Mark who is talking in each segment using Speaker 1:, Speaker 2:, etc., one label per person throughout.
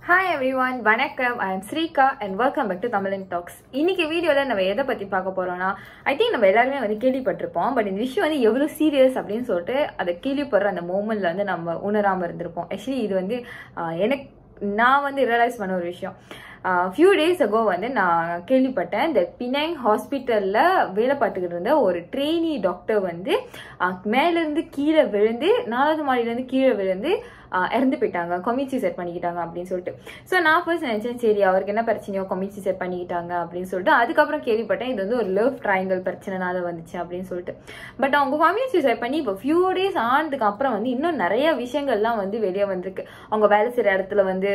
Speaker 1: hi everyone வணக்கம் I am Srika and welcome back to Tamilan talks இன்னைக்கு வீடியோவில் நம்ம எதை பற்றி பார்க்க போறோம்னா ஐ திங்க் நம்ம எல்லாருமே வந்து கேள்விப்பட்டிருப்போம் பட் இந்த விஷயம் வந்து எவ்வளோ சீரியஸ் அப்படின்னு சொல்லிட்டு அதை கேள்விப்படுற அந்த மூமெண்ட்ல வந்து நம்ம உணராமல் இருந்திருப்போம் ஆக்சுவலி இது வந்து ஆஹ், எனக்கு நான் வந்து ரியலைஸ் பண்ண ஒரு விஷயம் ஃபியூ டேஸ் அகோ வந்து நான் கேள்விப்பட்டேன் இந்த பினாங் ஹாஸ்பிட்டலில் வேலை பார்த்துக்கிட்டு இருந்த ஒரு ட்ரெயினி டாக்டர் வந்து ஆஹ், மேலேருந்து கீழே விழுந்து நாலாவது மாடியிலேருந்து கீழே விழுந்து ஆஹ், இறந்து போயிட்டாங்க கமிட்சி செட் பண்ணிக்கிட்டாங்க அப்படின்னு சொல்லிட்டு ஸோ நான் ஃபர்ஸ்ட் நினச்சேன் சரி அவருக்கு என்ன பிரச்சனையோ கமிட்சி செட் பண்ணிக்கிட்டாங்க அப்படின்னு சொல்லிட்டு அதுக்கப்புறம் கேள்விப்பட்டேன் இது வந்து ஒரு லவ் ட்ரையாங்கல் பிரச்சனைனால வந்துச்சு அப்படின்னு சொல்லிட்டு பட் அவங்க கம்யூனிட்டி சூசைட் பண்ணி இப்போ ஃபியூ டேஸ் ஆனதுக்கு அப்புறம் வந்து இன்னும் நிறைய விஷயங்கள்லாம் வந்து வெளியே வந்திருக்கு அவங்க வேலை செய்கிற இடத்துல வந்து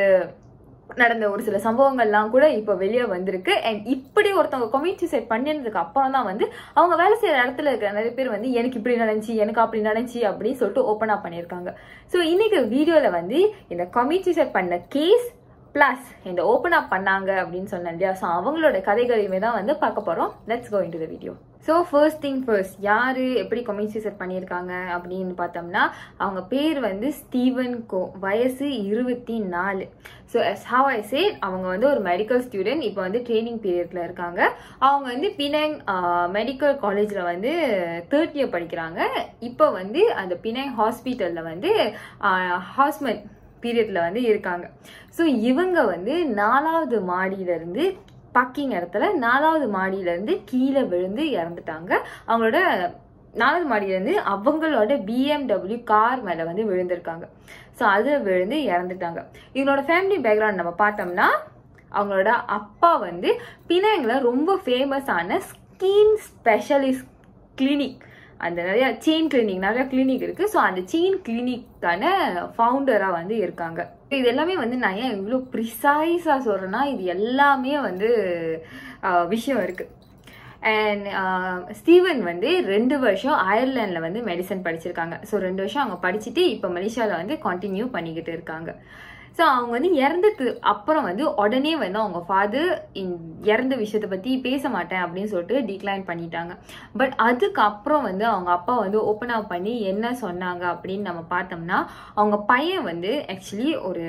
Speaker 1: நடந்த ஒரு சில சம்பவங்கள்லாம் கூட இப்போ வெளியே வந்திருக்கு அண்ட் இப்படி ஒருத்தவங்க கம்யூனிட்டி சைட் பண்ணினதுக்கு அப்புறம் தான் வந்து அவங்க வேலை செய்யற இடத்துல இருக்கிற நிறைய பேர் வந்து எனக்கு இப்படி நடந்துச்சு எனக்கு அப்படி நடந்துச்சு அப்படின்னு சொல்லிட்டு ஓப்பன் அப் பண்ணியிருக்காங்க ஸோ இன்னைக்கு வீடியோவில் வந்து இந்த கம்யூனிட்டி சைட் பண்ண கேஸ் ப்ளஸ் இந்த ஓப்பன் அப் பண்ணாங்க அப்படின்னு சொன்னேன் இல்லையா ஸோ அவங்களோட கதைகளையுமே தான் வந்து பார்க்க போகிறோம் let's go into the video so first thing first யார் எப்படி கம்யூனிட்டி செட் பண்ணியிருக்காங்க அப்படின்னு பார்த்தோம்னா அவங்க பேர் வந்து ஸ்டீவன் கோ வயசு இருபத்தி நாலு so yes how I say அவங்க வந்து ஒரு மெடிக்கல் ஸ்டூடெண்ட் இப்போ வந்து ட்ரைனிங் பீரியட்ல இருக்காங்க அவங்க வந்து பினாங் மெடிக்கல் காலேஜில் வந்து தேர்ட் இயர் படிக்கிறாங்க இப்போ வந்து அந்த பினாங் ஹாஸ்பிட்டலில் வந்து ஹாஸ்மெட் பீரியட்ல வந்து இருக்காங்க ஸோ இவங்க வந்து நாலாவது மாடியிலேருந்து பக்கிங் இடத்துல நாலாவது மாடியிலேருந்து கீழே விழுந்து இறந்துட்டாங்க அவங்களோட நாலாவது மாடியிலேருந்து அவங்களோட பிஎம்டபிள்யூ கார் மேலே வந்து விழுந்திருக்காங்க ஸோ அது விழுந்து இறந்துட்டாங்க இவங்களோட ஃபேமிலி பேக்ரவுண்ட் நம்ம பார்த்தோம்னா அவங்களோட அப்பா வந்து பினாங்ல ரொம்ப ஃபேமஸான ஸ்கின் ஸ்பெஷலிஸ்ட் கிளினிக் அந்த நிறைய செயின் கிளினிக் நிறைய கிளினிக் இருக்கு ஸோ அந்த செயின் கிளினிக்கான ஃபவுண்டராக வந்து இருக்காங்க இது எல்லாமே வந்து நான் ஏன் இவ்வளோ ப்ரிசைஸாக சொல்கிறேன்னா இது எல்லாமே வந்து ஆஹ், விஷயம் இருக்கு அண்ட் ஸ்டீவன் வந்து ரெண்டு வருஷம் அயர்லாண்டில் வந்து மெடிசன் படிச்சிருக்காங்க ஸோ ரெண்டு வருஷம் அவங்க படிச்சுட்டு இப்போ மலேசியாவில் வந்து கண்டினியூ பண்ணிக்கிட்டு இருக்காங்க ஸோ அவங்க வந்து இறந்தது அப்புறம் வந்து உடனே வந்து அவங்க ஃபாதர் இறந்த விஷயத்தை பற்றி பேச மாட்டேன் அப்படின்னு சொல்லிட்டு டிக்ளைன் பண்ணிட்டாங்க பட் அதுக்கப்புறம் வந்து அவங்க அப்பா வந்து ஓப்பன் அப் பண்ணி என்ன சொன்னாங்க அப்படின்னு நம்ம பார்த்தோம்னா அவங்க பையன் வந்து ஆக்சுவலி ஒரு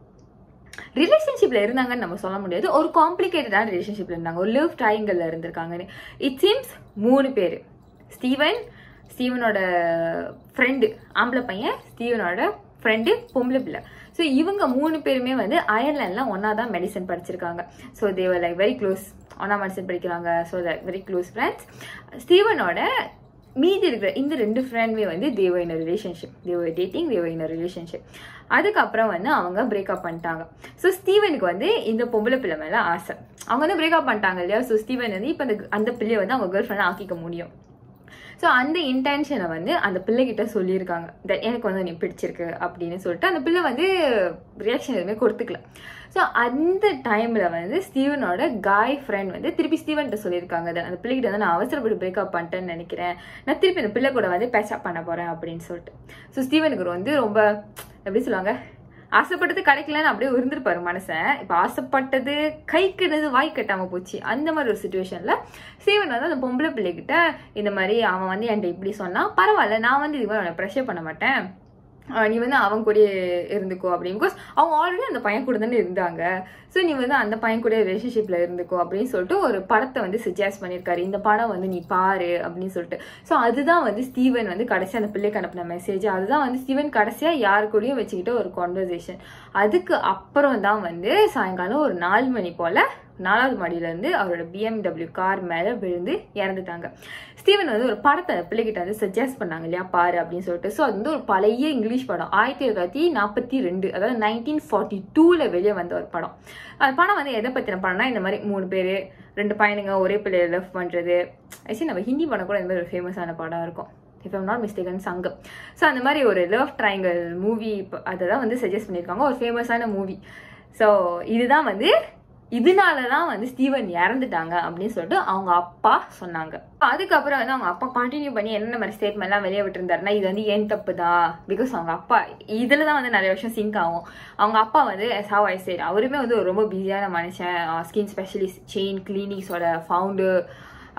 Speaker 1: ரிலேஷன்ஷிப்ல இருந்தாங்கன்னு நம்ம சொல்ல முடியாது ஒரு காம்ப்ளிகேட்டடான ரிலேஷன்ஷிப்ல இருந்தாங்க ஒரு லவ் ட்ரைங்கல்ல இருந்திருக்காங்கன்னு இட் சீம்ஸ் மூணு பேர் ஸ்டீவன் ஸ்டீவனோட ஃப்ரெண்டு ஆம்பளை பையன் ஸ்டீவனோட ஃப்ரெண்டு பொம்பளை பிள்ளை ஸோ இவங்க மூணு பேருமே வந்து அயர்லாண்டில் ஒன்றா தான் மெடிசன் படிச்சிருக்காங்க so they were like very close ஒன்றா மெடிசன் படிக்கிறாங்க so like very close friends ஸ்டீவனோட மீதி இருக்கிற இந்த ரெண்டு ஃப்ரெண்டுமே வந்து தேவ இன் ரிலேஷன்ஷிப் தேவ டேட்டிங் தேவ இன் ரிலேஷன்ஷிப் அதுக்கப்புறம் வந்து அவங்க பிரேக்கப் பண்ணிட்டாங்க ஸோ ஸ்டீவனுக்கு வந்து இந்த பொம்பளை பிள்ளை மேலே ஆசை அவங்க வந்து பிரேக்கப் பண்ணிட்டாங்க இல்லையா ஸோ ஸ்டீவன் வந்து இப்போ அந்த அந்த பிள்ளையை வந்து அவங்க கேர்ள் ஃப்ரெண்டாக ஆக்கிக்க முடியும் ஸோ அந்த இன்டென்ஷனை வந்து அந்த பிள்ளைகிட்ட சொல்லியிருக்காங்க that எனக்கு வந்து நீ பிடிச்சிருக்கு அப்படின்னு சொல்லிட்டு அந்த பிள்ளை வந்து ரியாக்ஷன் எதுவுமே கொடுத்துக்கல ஸோ அந்த டைமில் வந்து ஸ்டீவனோட காய் ஃப்ரெண்ட் வந்து திருப்பி ஸ்டீவன்கிட்ட சொல்லியிருக்காங்க that அந்த பிள்ளைகிட்ட வந்து நான் அவசரப்பட்டு பிரேக்கப் பண்ணிட்டேன்னு நினைக்கிறேன் நான் திருப்பி அந்த பிள்ளை கூட வந்து பேச்சப் பண்ண போகிறேன் அப்படின்னு சொல்லிட்டு ஸோ ஸ்டீவனுக்கு வந்து ரொம்ப எப்படி சொல்லுவாங்க ஆசைப்பட்டது கிடைக்கலன்னு அப்படியே இருந்திருப்பாரு மனுஷன் இப்போ ஆசைப்பட்டது கை கிட்டது வாய் கட்டாம போச்சு அந்த மாதிரி ஒரு சுச்சுவேஷன்ல சீவன் வந்து அந்த பொம்பளை பிள்ளைகிட்ட இந்த மாதிரி அவன் வந்து என்கிட்ட இப்படி சொன்னா பரவாயில்ல நான் வந்து இது மாதிரி அவனை ப்ரெஷர் பண்ண மாட்டேன் ஆஹ் நீ வந்து அவன் கூட இருந்துக்கோ அப்படின்னு பிகாஸ் அவங்க ஆல்ரெடி அந்த பையன் கூட தானே இருந்தாங்க ஸோ நீ வந்து அந்த பையன் கூட ரிலேஷன்ஷிப்ல இருந்துக்கோ அப்படின்னு சொல்லிட்டு ஒரு படத்தை வந்து சஜஸ்ட் பண்ணியிருக்காரு இந்த படம் வந்து நீ பாரு அப்படின்னு சொல்லிட்டு ஸோ அதுதான் வந்து ஸ்டீவன் வந்து கடைசி அந்த பிள்ளைக்கு அனுப்பின மெசேஜ் அதுதான் வந்து ஸ்டீவன் கடைசியா யாரு கூடயும் வச்சுக்கிட்ட ஒரு கான்வர்சேஷன் அதுக்கு அப்புறம் தான் வந்து சாயங்காலம் ஒரு நாலு மணி போல நாலாவது மாடியில இருந்து அவரோட பிஎம்டபிள்யூ கார் மேல விழுந்து இறந்துட்டாங்க ஸ்டீவன் வந்து ஒரு படத்தை அந்த பிள்ளைகிட்ட வந்து சஜஸ்ட் பண்ணாங்க இல்லையா பாரு அப்படின்னு சொல்லிட்டு ஸோ அது வந்து ஒரு பழைய இங்கிலீஷ் படம் ஆயிரத்தி தொள்ளாயிரத்தி நாற்பத்தி ரெண்டு அதாவது நைன்டீன் ஃபார்ட்டி டூல வெளியே வந்த ஒரு படம் அந்த படம் வந்து எதை பத்தின படம்னா இந்த மாதிரி மூணு பேர் ரெண்டு பையனுங்க ஒரே பிள்ளைய லவ் பண்றது ஆக்சுவலி நம்ம ஹிந்தி படம் கூட இந்த மாதிரி ஒரு ஃபேமஸான படம் இருக்கும் if I'm not mistaken Sangam so அந்த மாதிரி ஒரு லவ் ட்ரைங்கல் மூவி அதை தான் வந்து சஜஸ்ட் பண்ணியிருக்காங்க ஒரு ஃபேமஸான மூவி ஸோ இதுதான் வந்து இதனால தான் வந்து ஸ்டீவன் இறந்துட்டாங்க அப்படின்னு சொல்லிட்டு அவங்க அப்பா சொன்னாங்க அதுக்கப்புறம் வந்து அவங்க அப்பா கண்டினியூ பண்ணி என்ன மாதிரி ஸ்டேட்மெண்ட்லாம் வெளியே விட்டுருந்தாருன்னா இது வந்து ஏன் தப்பு தான் பிகாஸ் அவங்க அப்பா இதில் தான் வந்து நிறைய விஷயம் சிங்க் ஆகும் அவங்க அப்பா வந்து ஹவ் ஐ சைட் அவருமே வந்து ஒரு ரொம்ப பிஸியான மனுஷன் ஸ்கின் ஸ்பெஷலிஸ்ட் செயின் கிளினிக்ஸோட ஃபவுண்டர்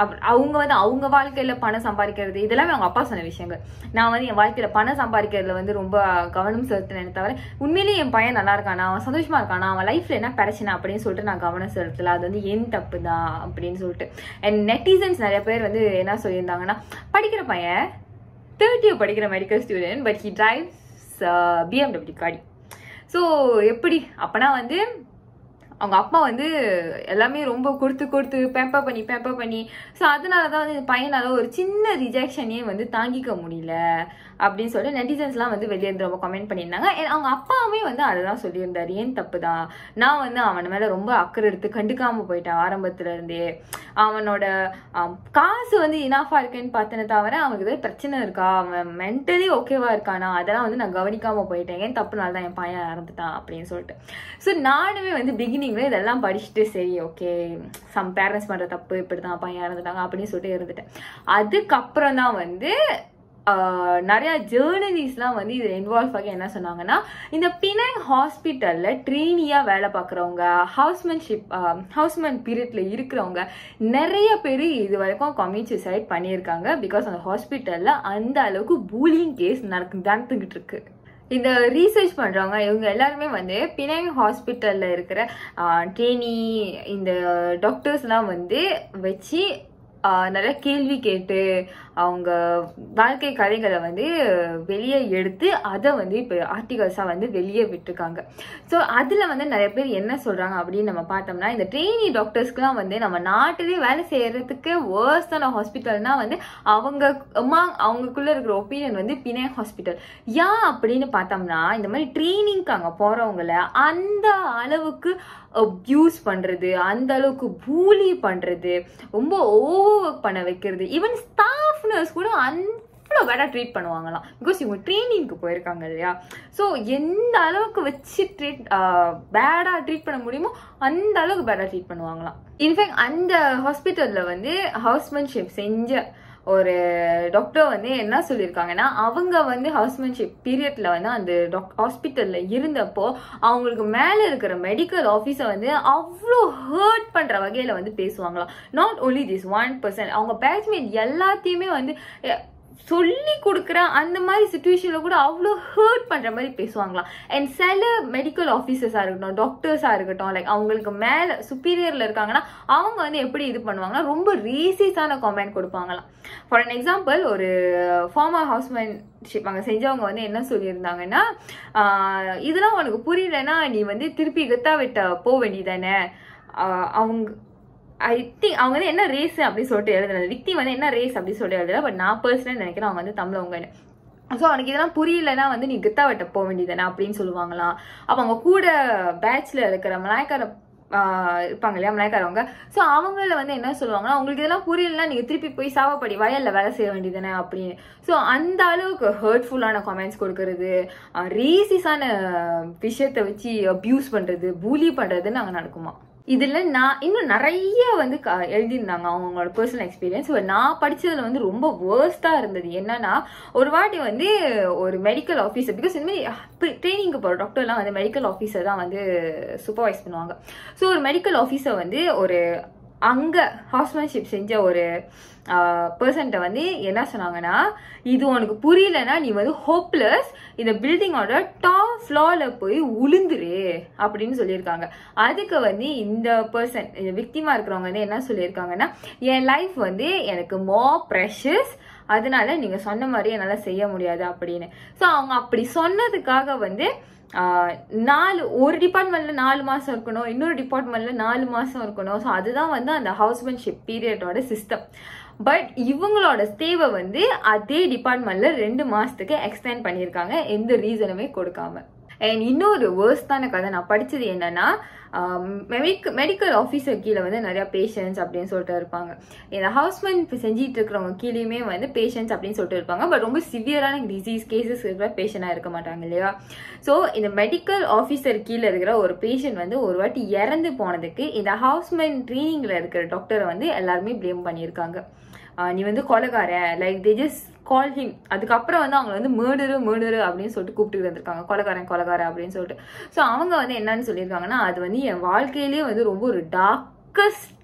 Speaker 1: அப் அவங்க வந்து அவங்க வாழ்க்கையில பணம் சம்பாதிக்கிறது இதெல்லாமே அவங்க அப்பா சொன்ன விஷயங்கள் நான் வந்து என் வாழ்க்கையில பணம் சம்பாதிக்கிறதுல வந்து ரொம்ப கவனம் செலுத்தினேன் தவிர உண்மையிலேயே என் பையன் நல்லா இருக்கானா அவன் சந்தோஷமா இருக்கானா அவன் லைஃப்ல என்ன பிரச்சனை அப்படின்னு சொல்லிட்டு நான் கவனம் செலுத்தல அது வந்து என் தப்பு தான் அப்படின்னு சொல்லிட்டு அண்ட் நெட்டிசன்ஸ் நிறைய பேர் வந்து என்ன சொல்லியிருந்தாங்கன்னா படிக்கிற பையன் தேர்ட் இயர் படிக்கிற medical student but he drives BMW காடி ஸோ எப்படி அப்பனா வந்து அவங்க அப்பா வந்து எல்லாமே ரொம்ப கொடுத்து கொடுத்து பேம்பர் பண்ணி பேம்பர் பண்ணி ஸோ அதனால தான் வந்து இந்த பையனால ஒரு சின்ன ரிஜெக்ஷனையே வந்து தாங்கிக்க முடியல அப்படின்னு சொல்லிட்டு நெட்டிசன்ஸ்லாம் வந்து வெளியே இருந்து ரொம்ப கமெண்ட் பண்ணியிருந்தாங்க And அவங்க அப்பாவுமே வந்து அதை தான் சொல்லியிருந்தாரு ஏன் தப்பு தான் நான் வந்து அவன் மேலே ரொம்ப அக்கறை எடுத்து கண்டுக்காம போயிட்டேன் ஆரம்பத்துல இருந்தே அவனோட ஆம், காசு வந்து இனாஃபா இருக்குன்னு பார்த்தேனே தவிர அவனுக்கு ஏதாவது பிரச்சனை இருக்கா அவன் மென்டலி ஓகேவா இருக்கானா அதெல்லாம் வந்து நான் கவனிக்காம போயிட்டேன் ஏன் தப்புனால தான் என் பையன் இறந்துட்டான் அப்படின்னு சொல்லிட்டு ஸோ நானுமே வந்து பிகினிங்ல இதெல்லாம் படிச்சுட்டு சரி ஓகே சம் பேரண்ட்ஸ் பண்ற தப்பு இப்படி தான் பையன் இறந்துட்டாங்க அப்படின்னு சொல்லிட்டு இருந்துட்டேன் அதுக்கப்புறம் தான் வந்து ஆஹ், நிறைய ஜேர்னலிஸ்ட்லாம் வந்து இதில் இன்வால்வ் ஆகி என்ன சொன்னாங்கன்னா இந்த பினாங் ஹாஸ்பிட்டலில் ட்ரெயினியாக வேலை பார்க்குறவங்க ஹவுஸ்மேன்ஷிப் ஹவுஸ்மேன் பீரியட்ல இருக்கிறவங்க நிறைய பேர் இது வரைக்கும் கம்யூட் சூசைட் பண்ணியிருக்காங்க பிகாஸ் அந்த ஹாஸ்பிட்டலில் அந்த அளவுக்கு பூலிங் கேஸ் நடக்கு நடந்துகிட்டு இருக்கு இந்த ரீசர்ச் பண்றவங்க இவங்க எல்லாருமே வந்து பினாங் ஹாஸ்பிட்டல்ல இருக்கிற ட்ரெயினி இந்த டாக்டர்ஸ்லாம் வந்து வச்சு ஆஹ், நிறைய கேள்வி கேட்டு அவங்க வாழ்க்கை கதைகளை வந்து வெளியே எடுத்து அதை வந்து இப்போ ஆர்டிகல்ஸாக வந்து வெளியே விட்டுருக்காங்க ஸோ அதில் வந்து நிறைய பேர் என்ன சொல்கிறாங்க அப்படின்னு நம்ம பார்த்தோம்னா இந்த ட்ரெயினி டாக்டர்ஸ்க்குலாம் வந்து நம்ம நாட்டிலே வேலை செய்யறதுக்கு வேர்ஸ்டான ஹாஸ்பிட்டல்னா வந்து அவங்க அம்மா அவங்களுக்குள்ள இருக்கிற ஒப்பீனியன் வந்து பினே ஹாஸ்பிட்டல் ஏன் அப்படின்னு பார்த்தோம்னா இந்த மாதிரி ட்ரைனிங்க்கு அங்கே போகிறவங்கள அந்த அளவுக்கு அப்யூஸ் பண்ணுறது அந்த அளவுக்கு பூலி பண்ணுறது ரொம்ப ஓவர் ஒர்க் பண்ண வைக்கிறது ஈவன் ஸ்டாஃப் நர்ஸ் கூட அவ்வளோ பேடாக ட்ரீட் பண்ணுவாங்களாம் பிகாஸ் இவங்க ட்ரைனிங்க்கு போயிருக்காங்க இல்லையா ஸோ எந்த அளவுக்கு வச்சு ட்ரீட் பேடாக ட்ரீட் பண்ண முடியுமோ அந்த அளவுக்கு பேடாக ட்ரீட் பண்ணுவாங்களாம் இன்ஃபேக்ட் அந்த ஹாஸ்பிட்டலில் வந்து ஹவுஸ்மேன்ஷிப் செஞ்ச ஒரு டாக்டர் வந்து என்ன சொல்லியிருக்காங்கன்னா அவங்க வந்து ஹவுஸ்மேன்ஷிப் பீரியட்ல வந்து அந்த டாக் ஹாஸ்பிட்டல்ல இருந்தப்போ அவங்களுக்கு மேல இருக்கிற மெடிக்கல் ஆஃபீஸர் வந்து அவ்வளோ ஹர்ட் பண்ற வகையில வந்து பேசுவாங்களாம் not only this one person அவங்க பேட்ச்மேட் எல்லாத்தையுமே வந்து அஹ், சொல்லி கொடுக்குற அந்த மாதிரி சுச்சுவேஷன்ல கூட அவ்வளோ ஹர்ட் பண்ற மாதிரி பேசுவாங்களாம் அண்ட் சில மெடிக்கல் ஆஃபீஸர்ஸாக இருக்கட்டும் டாக்டர்ஸாக இருக்கட்டும் லைக் அவங்களுக்கு மேலே சுப்பீரியரில் இருக்காங்கன்னா அவங்க வந்து எப்படி இது பண்ணுவாங்கன்னா ரொம்ப ரேசிஸான காமெண்ட் கொடுப்பாங்களாம் ஃபார் அன் எக்ஸாம்பிள் ஒரு ஃபார்மர் ஹவுஸ்மேன்ஷிப் அங்கே செஞ்சவங்க வந்து என்ன சொல்லியிருந்தாங்கன்னா ஆஹ், இதெல்லாம் உனக்கு புரியலன்னா நீ வந்து திருப்பி கத்தா விட்ட போக வேண்டியதானே அவங்க ஐ திங்க் அவங்க வந்து என்ன ரேஸ் அப்படின்னு சொல்லிட்டு எழுதுறது விக்டி வந்து என்ன ரேஸ் அப்படின்னு சொல்லிட்டு எழுதுல பட் நான் பர்சனல் நினைக்கிறேன் அவங்க வந்து தமிழவங்கன்னு ஸோ அவனுக்கு இதெல்லாம் புரியலன்னா வந்து நீ கித்தா வெட்ட போக வேண்டியதானே அப்படின்னு சொல்லுவாங்களாம் அப்போ அவங்க கூட பேட்ச்ல இருக்கிற மலாய்க்கார ஆஹ் இருப்பாங்க இல்லையா மலாய்க்காரவங்க ஸோ அவங்கள வந்து என்ன சொல்லுவாங்கன்னா உங்களுக்கு இதெல்லாம் புரியலன்னா நீங்கள் திருப்பி போய் சாவப்படி வயலில் வேலை செய்ய வேண்டியதானே அப்படின்னு ஸோ அந்த அளவுக்கு ஹர்ட்ஃபுல்லான கமெண்ட்ஸ் கொடுக்கறது ரேசிஸான விஷயத்தை வச்சு அப்யூஸ் பண்ணுறது பூலி பண்ணுறதுன்னு அங்கே நடக்குமா இதுல நான் இன்னும் நிறைய வந்து க- எழுதியிருந்தாங்க அவங்களோட பர்சனல் எக்ஸ்பீரியன்ஸ் நான் படிச்சதுல வந்து ரொம்ப வேர்ஸ்டா இருந்தது என்னன்னா ஒரு வாட்டி வந்து ஒரு மெடிக்கல் ஆஃபீஸர் பிகாஸ் இந்த மாதிரி ட்ரைனிங்க்கு போகிற டாக்டர்லாம் வந்து மெடிக்கல் ஆஃபீஸர் தான் வந்து சூப்பர்வைஸ் பண்ணுவாங்க ஸோ ஒரு மெடிக்கல் ஆஃபீஸர் வந்து ஒரு அங்க ஹாஸ்மேன்ஷிப் செஞ்ச ஒரு பர்சன்ட்ட வந்து என்ன சொன்னாங்கன்னா இது உனக்கு புரியலன்னா நீ வந்து ஹோப்லெஸ் இந்த பில்டிங்கோட டாப் ஃப்ளோர்ல போய் உளுந்துரு அப்படின்னு சொல்லியிருக்காங்க அதுக்கு வந்து இந்த பர்சன் இந்த விக்டிமா இருக்கிறவங்க வந்து என்ன சொல்லியிருக்காங்கன்னா என் லைஃப் வந்து எனக்கு மோ ப்ரெஷஸ் அதனால நீங்க சொன்ன மாதிரி என்னால் செய்ய முடியாது அப்படின்னு ஸோ அவங்க அப்படி சொன்னதுக்காக வந்து ஆஹ், நாலு ஒரு டிபார்ட்மெண்ட்ல நாலு மாசம் இருக்கணும் இன்னொரு டிபார்ட்மெண்ட்ல நாலு மாசம் இருக்கணும் ஸோ அதுதான் வந்து அந்த ஹவுஸ்மேன்ஷிப் பீரியடோட சிஸ்டம் பட் இவங்களோட ஸ்டேவை வந்து அதே டிபார்ட்மெண்ட்ல ரெண்டு மாசத்துக்கு எக்ஸ்டெண்ட் பண்ணியிருக்காங்க எந்த ரீசனுமே கொடுக்காம அண்ட் இன்னொரு வேர்ஸ்டான கதை நான் படிச்சது என்னன்னா மெடிக்கல் மெடிக்கல் ஆஃபீஸர் கீழே வந்து நிறைய பேஷண்ட்ஸ் அப்படின்னு சொல்லிட்டு இருப்பாங்க இந்த ஹவுஸ்மேன் செஞ்சிட்டு இருக்கிறவங்க கீழேயுமே வந்து பேஷண்ட்ஸ் அப்படின்னு சொல்லிட்டு இருப்பாங்க பட் ரொம்ப சிவியரான டிசீஸ் கேசஸ் இருக்கிற பேஷண்டாக இருக்க மாட்டாங்க இல்லையா ஸோ இந்த மெடிக்கல் ஆஃபீஸர் கீழே இருக்கிற ஒரு பேஷண்ட் வந்து ஒரு வாட்டி இறந்து போனதுக்கு இந்த ஹவுஸ்மேன் ட்ரைனிங்கில் இருக்கிற டாக்டரை வந்து எல்லாருமே ப்ளேம் பண்ணியிருக்காங்க ஆஹ் நீ வந்து கொலைகாரன் like they just call him அதுக்கப்புறம் வந்து அவங்க வந்து மேர்டரு மேர்டரு அப்படின்னு சொல்லிட்டு கூப்பிட்டு வந்திருக்காங்க கொலைகாரன் கொலைகாரன் அப்படின்னு சொல்லிட்டு ஸோ அவங்க வந்து என்னன்னு சொல்லியிருக்காங்கன்னா அது வந்து என் வாழ்க்கையிலேயே வந்து ரொம்ப ஒரு டார்க்கஸ்ட்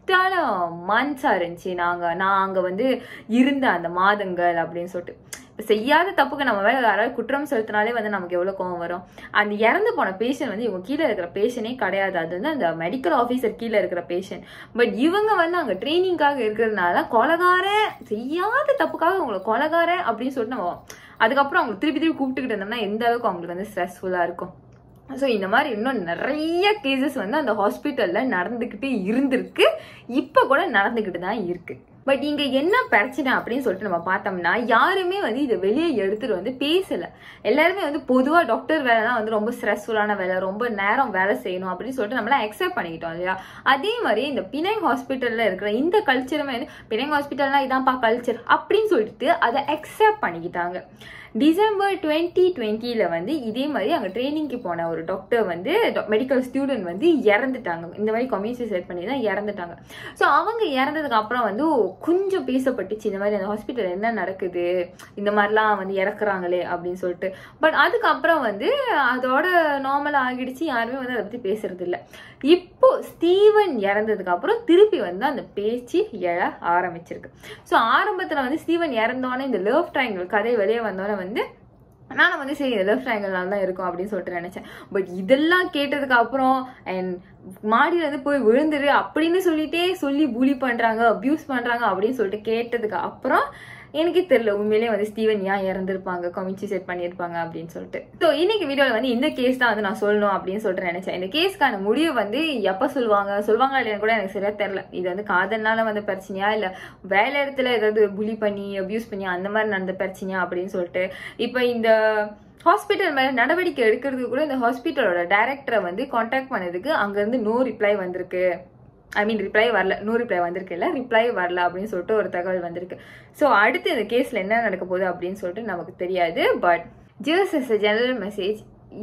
Speaker 1: ஒஸ்டான மந்த்ஸாக இருந்துச்சு நாங்கள் நான் அங்கே வந்து இருந்த அந்த மாதங்கள் அப்படின்னு சொல்லிட்டு செய்யாத தப்புக்கு நம்ம மேலே யாராவது குற்றம் செலுத்தினாலே வந்து நமக்கு எவ்வளோ கோவம் வரும் அந்த இறந்து போன பேஷண்ட் வந்து இவங்க கீழே இருக்கிற பேஷனே கிடையாது அது வந்து அந்த மெடிக்கல் ஆஃபீஸர் கீழே இருக்கிற பேஷண்ட் பட் இவங்க வந்து அங்கே ட்ரைனிங்காக இருக்கிறதுனால கொலகாரன் செய்யாத தப்புக்காக உங்களை கொலகாரன் அப்படின்னு சொல்லிட்டு நம்ம அதுக்கப்புறம் அவங்க திருப்பி திருப்பி கூப்பிட்டுக்கிட்டு இருந்தோம்னா எந்த அளவுக்கு அவங்களுக்கு வந்து ஸ்ட்ரெஸ்ஃபுல்லாக இருக்கும் ஸோ இந்த மாதிரி இன்னும் நிறைய கேசஸ் வந்து அந்த ஹாஸ்பிட்டலில் நடந்துக்கிட்டே இருந்திருக்கு இப்போ கூட நடந்துக்கிட்டு தான் இருக்குது பட் இங்க என்ன பிரச்சனை அப்படின்னு சொல்லிட்டு நம்ம பார்த்தோம்னா யாருமே வந்து இதை வெளியே எடுத்துட்டு வந்து பேசல எல்லாருமே வந்து பொதுவா டாக்டர் வேலைலாம் வந்து ரொம்ப ஸ்ட்ரெஸ்ஃபுல்லான வேலை ரொம்ப நேரம் வேலை செய்யணும் அப்படின்னு சொல்லிட்டு நம்மளாம் அக்செப்ட் பண்ணிக்கிட்டோம் இல்லையா அதே மாதிரி இந்த பிணைங் ஹாஸ்பிட்டல்ல இருக்கிற இந்த கல்ச்சருமே வந்து பிணைங் ஹாஸ்பிட்டல்னா இதான்ப்பா கல்ச்சர் அப்படின்னு சொல்லிட்டு அதை அக்செப்ட் பண்ணிக்கிட்டாங்க டிசம்பர் டுவெண்ட்டி டுவெண்ட்டியில் வந்து இதே மாதிரி அங்கே ட்ரைனிங்க்கு போன ஒரு டாக்டர் வந்து மெடிக்கல் ஸ்டூடெண்ட் வந்து இறந்துட்டாங்க இந்த மாதிரி கம்யூனிட்டி செட் பண்ணி தான் இறந்துட்டாங்க ஸோ அவங்க இறந்ததுக்கு அப்புறம் வந்து கொஞ்சம் பேசப்பட்டுச்சு இந்த மாதிரி அந்த ஹாஸ்பிட்டல் என்ன நடக்குது இந்த மாதிரிலாம் வந்து இறக்குறாங்களே அப்படின்னு சொல்லிட்டு பட் அதுக்கப்புறம் வந்து அதோட நார்மல் ஆகிடுச்சு யாருமே வந்து அதை பற்றி பேசுறது இல்லை இப்போ ஸ்டீவன் இறந்ததுக்கு அப்புறம் திருப்பி வந்து அந்த பேச்சு எழ ஆரம்பிச்சிருக்கு ஸோ ஆரம்பத்தில் வந்து ஸ்டீவன் இறந்தோடனே இந்த லவ் ட்ரையாங்கிள் கதை வெளியே வந்தோடனே வந்து நான் வந்து சரி லவ் ட்ரையாங்கிள்னால தான் இருக்கும் அப்படின்னு சொல்லிட்டு நினைச்சேன் பட் இதெல்லாம் கேட்டதுக்கு அப்புறம் அண்ட் மாடியில இருந்து போய் விழுந்துரு அப்படின்னு சொல்லிட்டே சொல்லி பூலி பண்றாங்க அபியூஸ் பண்றாங்க அப்படின்னு சொல்லிட்டு கேட்டதுக்கு அப்புறம் எனக்கே தெரியல உண்மையிலேயே வந்து ஸ்டீவன் ஏன் இறந்துருப்பாங்க கமிச்சு செட் பண்ணியிருப்பாங்க அப்படின்னு சொல்லிட்டு ஸோ இன்னைக்கு வீடியோவில் வந்து இந்த கேஸ் தான் வந்து நான் சொல்லணும் அப்படின்னு சொல்லிட்டு நினைச்சேன் இந்த கேஸ்க்கான முடிவு வந்து எப்போ சொல்லுவாங்க சொல்லுவாங்களா இல்லைன்னு கூட எனக்கு சரியா தெரியல இது வந்து காதல்னால வந்த பிரச்சனையா இல்லை வேலை இடத்துல ஏதாவது புலி பண்ணி அபியூஸ் பண்ணி அந்த மாதிரி நடந்த பிரச்சனையா அப்படின்னு சொல்லிட்டு இப்போ இந்த ஹாஸ்பிட்டல் மேலே நடவடிக்கை எடுக்கிறதுக்கு கூட இந்த ஹாஸ்பிட்டலோட டைரக்டரை வந்து காண்டாக்ட் பண்ணதுக்கு அங்கேருந்து நோ ரிப்ளை வந்திருக்கு ஐ மீன் ரிப்ளை வரல நோ ரிப்ளை வந்திருக்கு இல்லை ரிப்ளை வரல அப்படின்னு சொல்லிட்டு ஒரு தகவல் வந்திருக்கு ஸோ அடுத்து இந்த கேஸில் என்ன நடக்க போகுது அப்படின்னு சொல்லிட்டு நமக்கு தெரியாது but just is a general message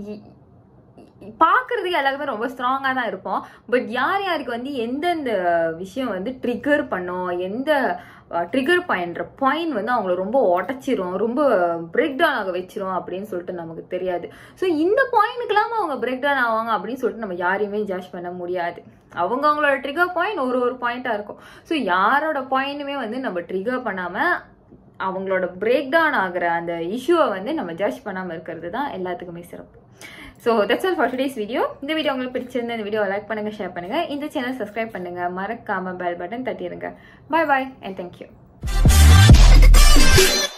Speaker 1: பார்க்கறதுக்கு எல்லாருமே ரொம்ப ஸ்ட்ராங்காக தான் இருப்போம் பட் யார் யாருக்கு வந்து எந்தெந்த விஷயம் வந்து ட்ரிகர் பண்ணும் எந்த ட்ரிகர் பாயிண்ட்ற பாயிண்ட் வந்து அவங்கள ரொம்ப உடச்சிரும் ரொம்ப பிரேக் டவுன் ஆக வச்சிரும் அப்படின்னு சொல்லிட்டு நமக்கு தெரியாது ஸோ இந்த பாயிண்ட்டுக்கெல்லாம் அவங்க பிரேக் டவுன் ஆவாங்க அப்படின்னு சொல்லிட்டு நம்ம யாரையுமே ஜட்ஜ் பண்ண முடியாது அவங்க அவங்களோட ட்ரிகர் பாயிண்ட் ஒரு ஒரு பாயிண்டாக இருக்கும் ஸோ யாரோட பாயிண்ட்டுமே வந்து நம்ம ட்ரிகர் பண்ணாமல் அவங்களோட பிரேக் டவுன் ஆகிற அந்த இஷ்யூவை வந்து நம்ம ஜட்ஜ் பண்ணாமல் இருக்கிறது தான் எல்லாத்துக்குமே சிறப்பு so that's all for today's video இந்த வீடியோ உங்களுக்கு பிடிச்சிருந்த இந்த வீடியோ லைக் பண்ணுங்க ஷேர் பண்ணுங்க இந்த சேனல் சப்ஸ்கிரைப் பண்ணுங்க மறக்காம பெல் பட்டன் தட்டிடுங்க பாய் பாய் அண்ட் தேங்க்யூ